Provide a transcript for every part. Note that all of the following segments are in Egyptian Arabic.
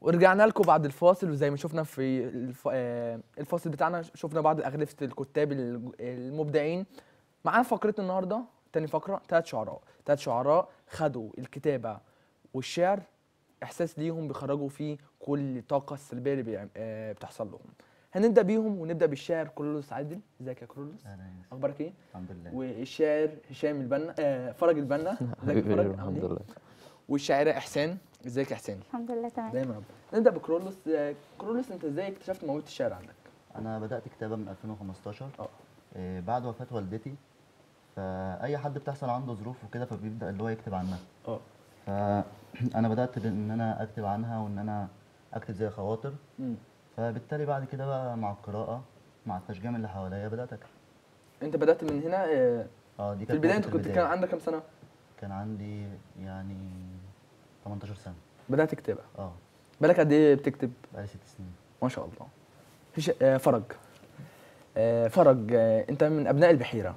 ورجعنا لكم بعد الفاصل وزي ما شفنا في الف... آه، الفاصل بتاعنا شفنا بعض أغلفة الكتاب الج- المبدعين معانا في فقرتنا النهارده تاني فقرة تلات شعراء تلات شعراء خدوا الكتابة والشعر إحساس ليهم بيخرجوا فيه كل الطاقة السلبية اللي بيعم- آه، بتحصل لهم هنبدأ بيهم ونبدأ بالشاعر كرولوس عادل ازيك يا كرولوس اهلا يا يوسف. أخبارك إيه؟ الحمد لله والشاعر هشام البنا آه فرج البنا ازيك يا حبيبي فرج الحمد عامل إيه؟ لله والشاعرة إحسان ازيك يا إحسان؟ الحمد لله تمام دايما رب نبدا بكرولوس آه، كرولوس انت ازاي اكتشفت موهبه الشعر عندك انا بدات كتابه من 2015 اه. إيه بعد وفاه والدتي فاي حد بتحصل عنده ظروف وكده فبيبدا اللي هو يكتب عنها اه فانا بدات بان انا اكتب عنها وان انا اكتب زي خواطر مم. فبالتالي بعد كده بقى مع القراءه مع التشجيع من اللي حواليا بدات اكتب انت بدات من هنا آه، اه دي في كانت البدايه نقطة انت كنت كان عندك كام سنه كان عندي يعني 18 سنه بدات تكتبها اه بالك قد ايه بتكتب بقالي ست سنين ما شاء الله هش... آه، فرج آه، فرج آه، انت من ابناء البحيره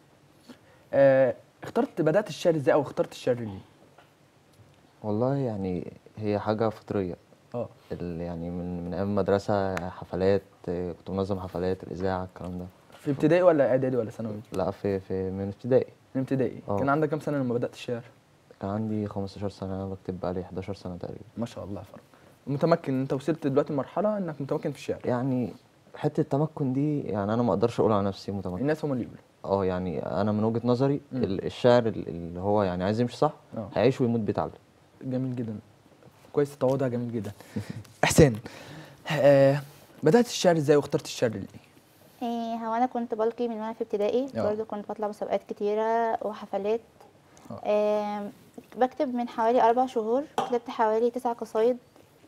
آه، اخترت بدات الشعر ازاي او اخترت الشعر ليه والله يعني هي حاجة فطرية اه ال- يعني من من أيام المدرسة حفلات آه، كنت منظم حفلات الإذاعة الكلام ده في ابتدائي ولا اعدادي ولا ثانوي لا في في من ابتدائي من ابتدائي اه. كان عندك كام سنه لما بدات الشعر كان عندي 15 سنة بكتب بقالي 11 سنة تقريبا ما شاء الله يا فرج متمكن انت وصلت دلوقتي لمرحله انك متمكن في الشعر يعني حتة التمكن دي يعني أنا ما أقدرش أقول على نفسي متمكن الناس هم اللي يقولوا اه يعني أنا من وجهة نظري مم. ال- الشاعر ال- اللي هو يعني عايز يمشي صح اه. هيعيش ويموت بيتعلم جميل جدا كويس تواضع جميل جدا احسان آه بدات الشعر ازاي واخترت الشعر ليه إيه هو انا كنت بلقي من وانا في ابتدائي اه. برضه كنت بطلع مسابقات كتيره وحفلات اه. إيه بكتب من حوالي اربع شهور كتبت حوالي تسع قصايد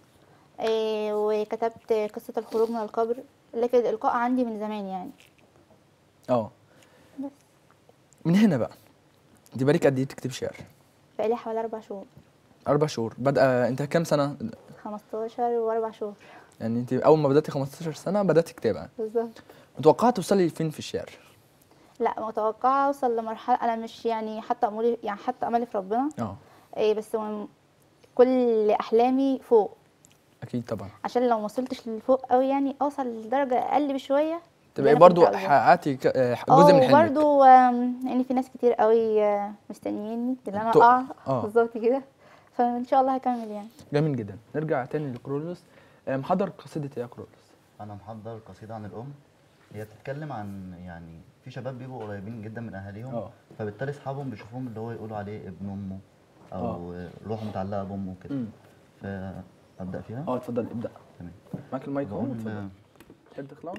إيه وكتبت قصه الخروج من القبر لكن الالقاء عندي من زمان يعني اه بس. من هنا بقى دي بالك قد ايه بتكتب شعر بقالي حوالي اربع شهور اربع شهور بدأ انت كام سنه 15 واربع شهور يعني انت اول ما بداتي 15 سنه بدات كتابه بالظبط متوقعه توصلي فين في الشعر لا متوقعه اوصل لمرحله انا مش يعني حاطه اموري يعني حاطه املي في ربنا اه إيه بس م- كل احلامي فوق اكيد طبعا عشان لو ما وصلتش لفوق قوي يعني اوصل لدرجه اقل بشويه تبقى أنا برضو كنت عاوزاه. حققتي ك- آه، جزء من حلمك برضو آم، يعني في ناس كتير قوي آه، مستنييني ان انا تو- اقع آه. بالظبط كده فان شاء الله هكمل يعني جميل جدا نرجع تاني لكرولوس آه، محضر قصيده إيه يا كرولوس انا محضر قصيده عن الام هي بتتكلم عن يعني في شباب بيبقوا قريبين جدا من اهاليهم اه. فبالتالي اصحابهم بيشوفوهم اللي هو يقولوا عليه ابن امه او روحه متعلقه بامه وكده مم. فابدا فيها اه اتفضل ابدا تمام معاك المايك اهو بقول اتفضل تحب تخلع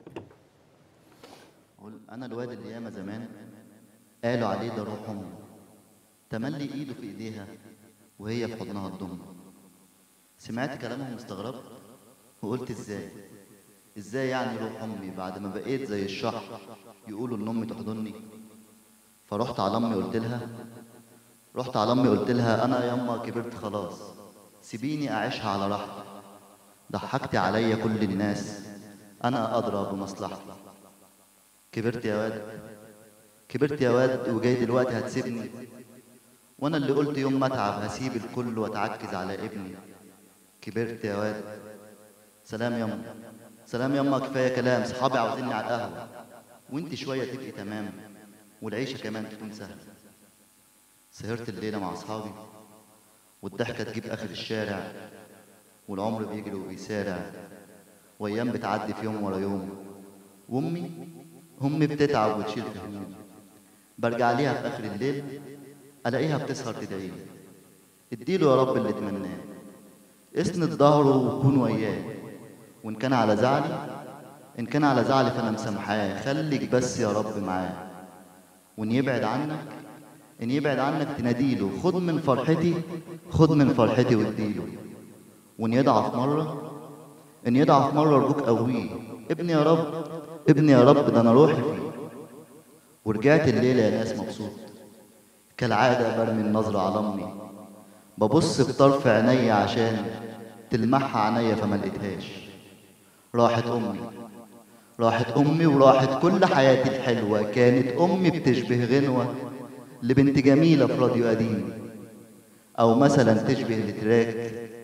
بقول انا الواد اللي ياما زمان قالوا عليه ده روح امه تملي ايده في ايديها وهي في حضنها تضمه سمعت كلامهم استغربت وقلت ازاي ازاي يعني روح امي بعد ما بقيت زي الشحر يقولوا ان امي تحضني فرحت على امي قلت لها رحت على امي قلت لها انا ياما كبرت خلاص سيبيني اعيشها على راحتي ضحكتي عليا كل الناس انا ادرى بمصلحتي كبرت يا واد كبرت يا واد وجاي دلوقتي هتسيبني وانا اللي قلت يوم ما اتعب هسيب الكل واتعكز على ابني كبرت يا واد سلام يما سلام يما كفايه كلام صحابي عاوزيني على القهوه وانت شويه تبقي تمام والعيشه كمان تكون سهله سهرت الليله مع اصحابي والضحكه تجيب اخر الشارع والعمر بيجري وبيسارع وايام بتعدي في يوم ورا يوم وامي امي بتتعب وتشيل في همومي برجع ليها في اخر الليل الاقيها بتسهر تدعي لي اديله يا رب اللي اتمناه اسند ظهره وكون وياه وان كان على زعلي ان كان على زعلي فانا مسامحاه خليك بس يا رب معاه وان يبعد عنك ان يبعد عنك تناديله خد من فرحتي خد من فرحتي واديله وان يضعف مره ان يضعف مره ارجوك قويه ابني يا رب ابني يا رب ده انا روحي فيه ورجعت الليله يا ناس مبسوط كالعاده برمي النظره على امي ببص بطرف عينيا عشان تلمحها عينيا فما لقيتهاش راحت امي راحت امي وراحت كل حياتي الحلوه كانت امي بتشبه غنوه لبنت جميله في راديو قديم او مثلا تشبه التراك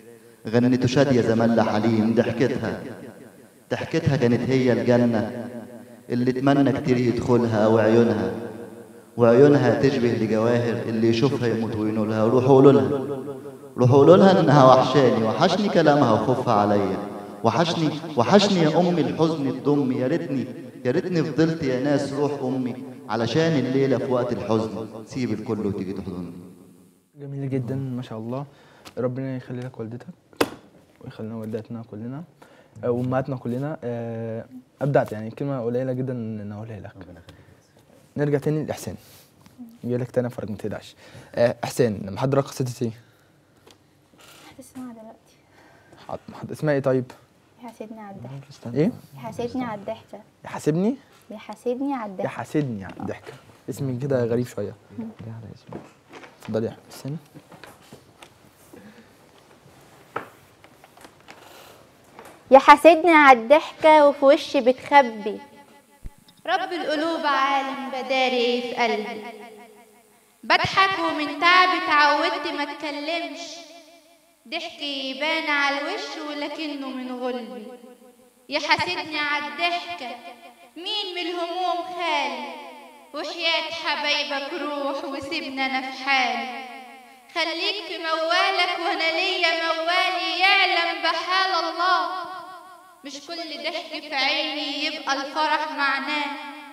غنته شادية زمان لحليم ضحكتها ضحكتها كانت هي الجنة اللي اتمنى كتير يدخلها وعيونها وعيونها تشبه لجواهر اللي يشوفها يموت وينولها روحوا قولوا لها روحوا قولوا لها انها وحشاني وحشني كلامها وخوفها عليا وحشني وحشني يا امي الحزن تضمي يا ريتني يا ريتني فضلت يا ناس روح امي علشان الليله في وقت الحزن سيب الكل وتيجي تحضني جميل جدا ما شاء الله ربنا يخلي لك والدتك ويخلي لنا والدتنا كلنا آه، وامهاتنا كلنا آه، ابدعت يعني كلمه قليله جدا ان اقولها لك نرجع تاني لاحسان جاي لك تاني فرج ما تقلقش آه، احسان محضره قصتي ايه؟ هتسمع دلوقتي حاضر، محضر- اسمها ايه طيب؟ يحاسدني على الضحكة ايه؟ يحاسدني على الضحكة يحاسبني بيحاسدني على الضحكة يحاسدني على الضحكه اسمي كده غريب شويه دي على اسمي اتفضلي يا حسين يحاسدني على الضحكة وفي وشي بتخبي رب القلوب عالم بداري في قلبي بضحك ومن تعب اتعودت ما اتكلمش ضحكي يبان على الوش ولكنه من غلبي يحاسدني على الضحكة مين من الهموم خالي وحياة حبايبك روح وسيبنا انا في حالي خليك في موالك وانا ليا موالي يعلم بحال الله مش كل ضحك في عيني يبقى الفرح معناه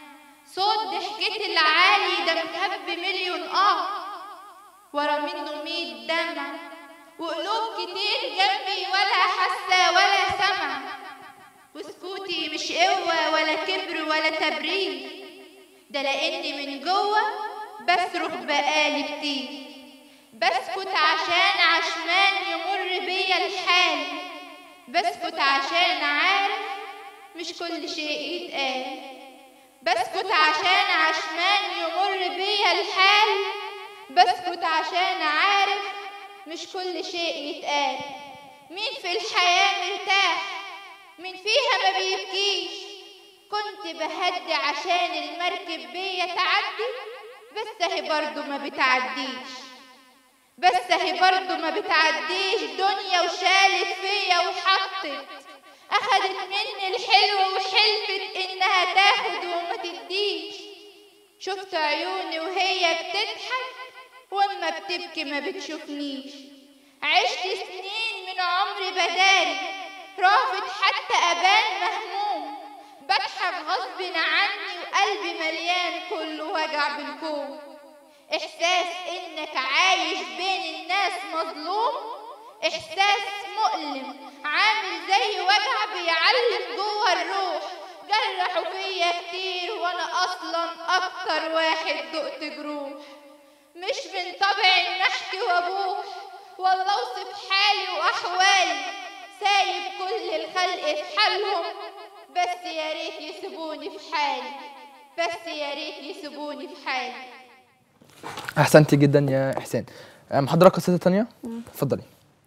صوت ضحكتي العالي ده مخبي مليون اه ورا منه ميت دمع وقلوب كتير جنبي ولا حاسة ولا سمع وسكوتي مش قوة ولا كبر ولا تبرير ده لاني من جوه بصرخ بقالي كتير بسكت عشان عشمان يمر بيا الحال بسكت عشان عارف مش كل شيء يتقال بسكت عشان عشمان يمر بيا الحال بسكت عشان عارف مش كل شيء يتقال مين في الحياة مرتاح مين فيها ما بيبكيش كنت بهدي عشان المركب بيا تعدي بس اهي برضه ما بتعديش بس اهي برضه ما بتعديش دنيا وشالت فيا وحطت اخدت مني الحلو وحلفت انها تاخد وما تديش شفت عيوني وهي بتضحك واما بتبكي ما بتشوفنيش عشت سنين من عمري بداري رافض حتى ابان مهموم بضحك غصب عني وقلبي مليان كله وجع بالكون احساس انك عايش بين الناس مظلوم احساس مؤلم عامل زي وجع بيعلم جوه الروح جرحوا فيا كتير وانا اصلا اكتر واحد دقت جروح مش من طبعي ان احكي وابوح ولا اوصف حالي واحوالي سايب كل الخلق في حالهم بس يا ريت يسيبوني في حالي بس يا ريت يسيبوني في حالي احسنتي جدا يا احسان آه، محضره قصتي تانية اتفضلي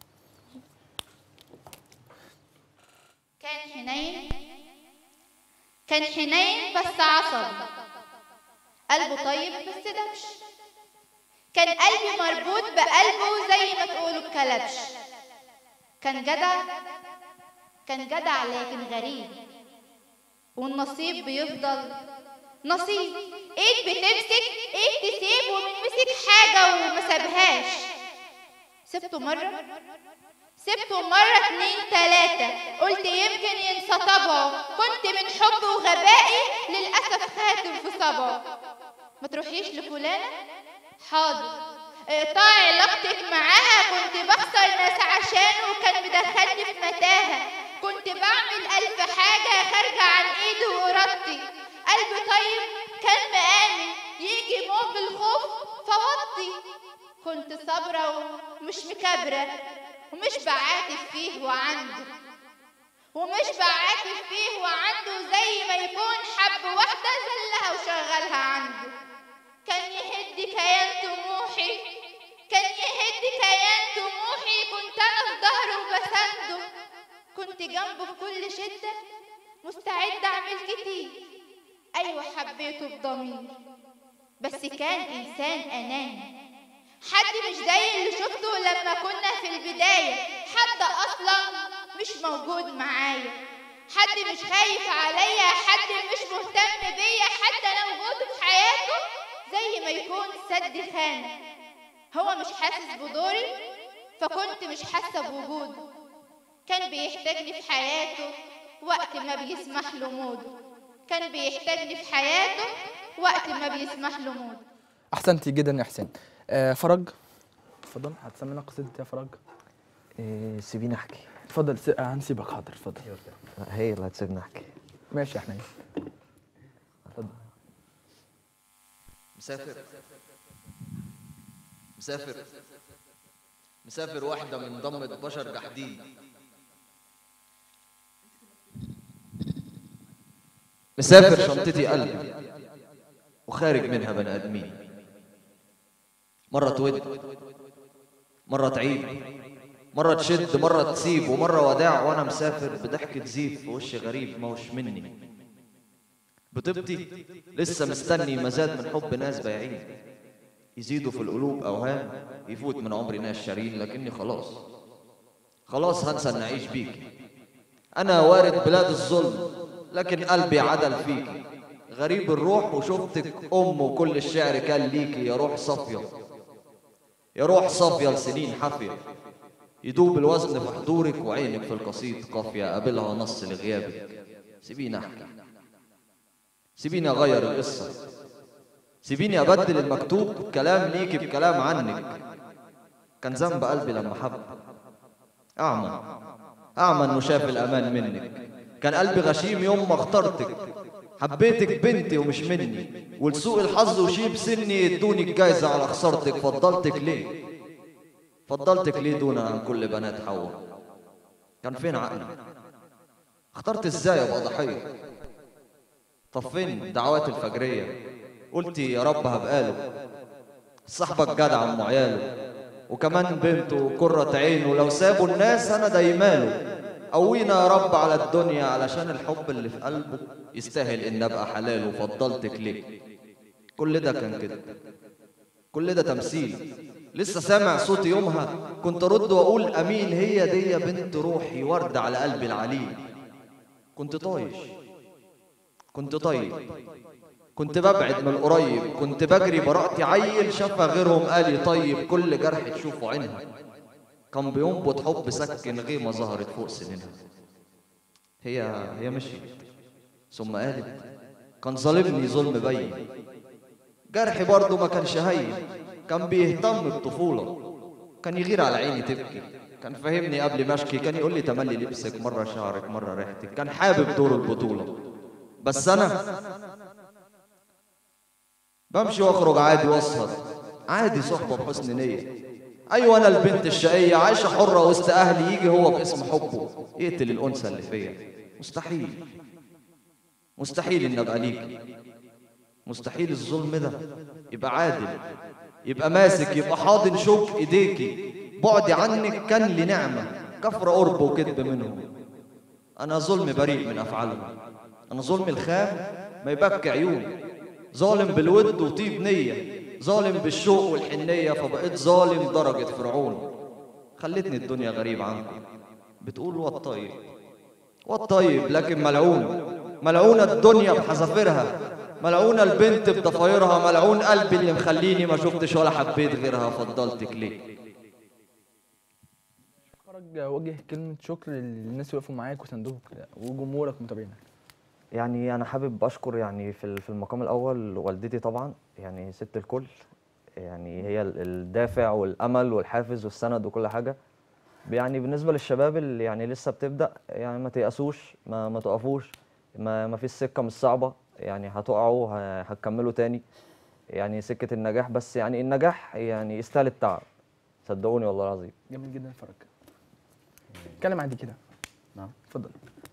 كان حنين كان حنين بس عصبي قلبه طيب بس دبش كان قلبي مربوط بقلبه زي ما تقولوا بكلبش كان جدع كان جدع لكن غريب والنصيب بيفضل نصيب ايد بتمسك ايد تسيب ومن مسك حاجة وما سابهاش سبته مرة سبته مرة اتنين تلاتة قلت يمكن ينسى طبعه كنت من حب وغبائي للأسف خاتم في صبعه ما تروحيش لفلانة حاضر اقطاع علاقتك معاها كنت بخسر ناس عشانه وكان مدخلني في متاهة كنت بعمل ألف حاجة خارجة عن إيدي وإرادتي قلبي طيب كان مآمن يجي موج الخوف فوضي كنت صابرة ومش مكابرة ومش بعاتب فيه وعنده ومش بعاتب فيه وعنده زي ما يكون حب واحدة زلها وشغلها عنده كان يهد كيان طموحي كان يهد كيان طموحي كنت انا في ظهره وبسنده كنت جنبه في كل شدة مستعدة اعمل كتير ايوه حبيته بضمير بس كان انسان اناني حد مش زي اللي شفته لما كنا في البداية حد أصلا مش موجود معايا حد مش خايف عليا حد مش مهتم بيا حتى لو وجوده في حياته زي ما يكون سد خانة هو مش حاسس بدوري فكنت مش حاسة بوجوده كان بيحتاجني في حياته وقت ما بيسمح له موده كان بيحتاجني في حياته وقت ما بيسمح له موده احسنتي جدا يا حسين آه فرج اتفضل هتسمينا قصيدة يا فرج إيه سيبيني احكي اتفضل س... آه، هنسيبك حاضر اتفضل هي اللي هتسيبني احكي ماشي يا حنين اتفضل مسافر مسافر مسافر واحدة من ضمة بشر جحدين مسافر شنطتي قلبي وخارج منها بني آدمين مرة تود مرة تعيد مرة تشد مرة تسيب ومرة وداع وأنا مسافر بضحكة زيف في وش غريب ما هوش مني بطيبتي لسه مستني مزاد من حب ناس بايعين يزيدوا في القلوب اوهام يفوت من عمري ناس شارين لكني خلاص خلاص هنسى ان اعيش بيكي انا وارد بلاد الظلم لكن قلبي عدل فيكي غريب الروح وشفتك ام وكل الشعر كان ليكي يا روح صافيه يا روح صافيه لسنين حافيه يدوب الوزن في حضورك وعينك في القصيد قافيه قابلها نص لغيابك سيبيني احكي سيبيني اغير القصه سيبيني ابدل المكتوب كلام ليكي بكلام عنك كان ذنب قلبي لما حب اعمى اعمى انه شاف الامان منك كان قلبي غشيم يوم ما اخترتك حبيتك بنتي ومش مني ولسوء الحظ وشيب سني يدوني الجايزه على خسارتك فضلتك ليه فضلتك ليه دون عن كل بنات حواء كان فين عقلي اخترت ازاي ابقى ضحيه طب فين دعوات الفجرية قلتي يا رب هبقاله صاحبك جدع ام عياله وكمان بنته وكرة عينه لو سابوا الناس انا دايماله قوينا يا رب على الدنيا علشان الحب اللي في قلبه يستاهل ان ابقى حلال وفضلتك ليه كل ده كان كده كل ده تمثيل لسه سامع صوت يومها كنت ارد واقول امين هي دي بنت روحي ورد على قلبي العليل كنت طايش كنت طيب كنت ببعد من قريب كنت بجري براءتي عيل شافها غيرهم قال لي طيب كل جرح تشوفه عينها كان بينبض حب سكن غيمة ظهرت فوق سنينها هي هي مشيت ثم قالت كان ظالمني ظلم بين جرحي برضه ما كانش هين كان بيهتم بالطفولة كان يغير على عيني تبكي كان فاهمني قبل ما اشكي كان يقول لي تملي لبسك مرة شعرك مرة ريحتك كان حابب دور البطولة بس انا بمشي واخرج عادي واسهر عادي صحبه بحسن نيه ايوه انا البنت الشقيه عايشه حره وسط اهلي يجي هو باسم حبه يقتل الانثى اللي فيا مستحيل مستحيل ان ابقى ليكي مستحيل الظلم ده يبقى عادل يبقى ماسك يبقى حاضن شوك ايديكي بعدي عنك كان لي نعمه كفر قرب وكذب منهم انا ظلم بريء من افعالهم انا ظلم الخام ما يبكي عيون ظالم بالود وطيب نية ظالم بالشوق والحنية فبقيت ظالم درجة فرعون خلتني الدنيا غريب عنكم بتقول والطيب والطيب لكن ملعون ملعونة الدنيا بحذافيرها ملعونة البنت بضفايرها ملعون قلبي اللي مخليني ما شفتش ولا حبيت غيرها فضلتك ليه فرج وجه كلمة شكر للناس اللي وقفوا معاك وساندوك وجمهورك ومتابعينك يعني انا حابب اشكر يعني في ال- في المقام الاول والدتي طبعا يعني ست الكل يعني هي ال- الدافع والامل والحافز والسند وكل حاجه يعني بالنسبه للشباب اللي يعني لسه بتبدا يعني ما تيأسوش ما ما تقفوش ما ما فيش سكه مش صعبه يعني هتقعوا ه- هتكملوا تاني يعني سكه النجاح بس يعني النجاح يعني يستاهل التعب صدقوني والله العظيم جميل جدا يا فرج اتكلم عادي كده نعم اتفضل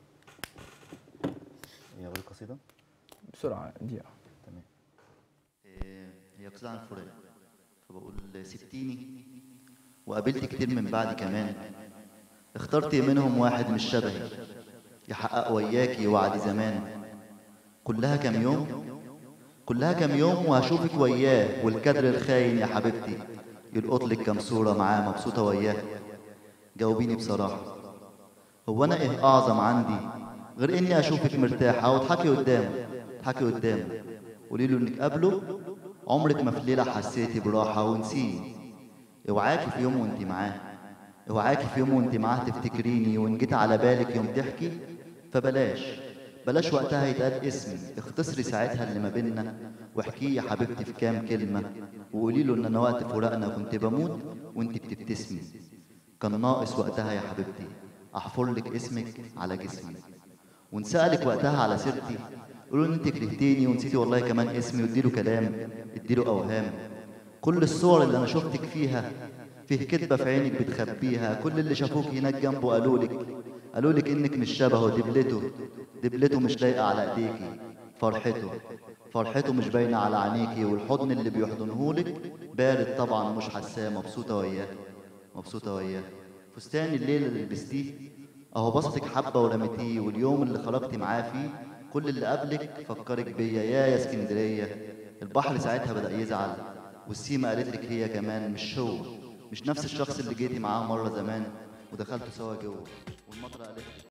هي أول قصيدة بسرعة دقيقة تمام إيه، هي قصيدة عن الفراق فبقول سبتيني وقابلت كتير من بعد كمان اخترت منهم واحد مش شبهي يحقق وياكي وعد زمان كلها كام يوم كلها كام يوم وهشوفك وياه والكدر الخاين يا حبيبتي يلقط لك كام صورة معاه مبسوطة وياه جاوبيني بصراحة هو أنا إيه أعظم عندي غير إني أشوفك مرتاحة وتحكي قدامه تحكي قدامه قولي له إنك قبله عمرك ما في ليلة حسيتي براحة ونسيني اوعاكي في يوم وانت معاه اوعاكي في يوم وانت معاه تفتكريني وان جيت على بالك يوم تحكي فبلاش بلاش وقتها يتقال اسمي اختصري ساعتها اللي ما بينا واحكي يا حبيبتي في كام كلمة وقولي له ان انا وقت فراقنا كنت بموت وانت بتبتسمي كان ناقص وقتها يا حبيبتي احفر لك اسمك على جسمي ونسألك وقتها على سيرتي قولوا ان انت كرهتيني ونسيتي والله كمان اسمي واديله كلام اديله اوهام كل الصور اللي انا شفتك فيها فيه كدبه في عينك بتخبيها كل اللي شافوك هناك جنبه قالوا لك قالوا لك انك مش شبهه دبلته دبلته مش لايقه على ايديكي فرحته فرحته مش باينه على عينيكي والحضن اللي بيحضنهولك بارد طبعا مش حساه مبسوطه وياه مبسوطه وياه فستان الليل اللي لبستيه اهو بسطك حبه ورميتيه واليوم اللي خرجتي معاه فيه كل اللي قبلك فكرك بيا يا يا اسكندريه البحر ساعتها بدا يزعل والسيما قالت لك هي كمان مش هو مش نفس الشخص اللي جيتي معاه مره زمان ودخلتوا سوا جوه والمطره قالت لك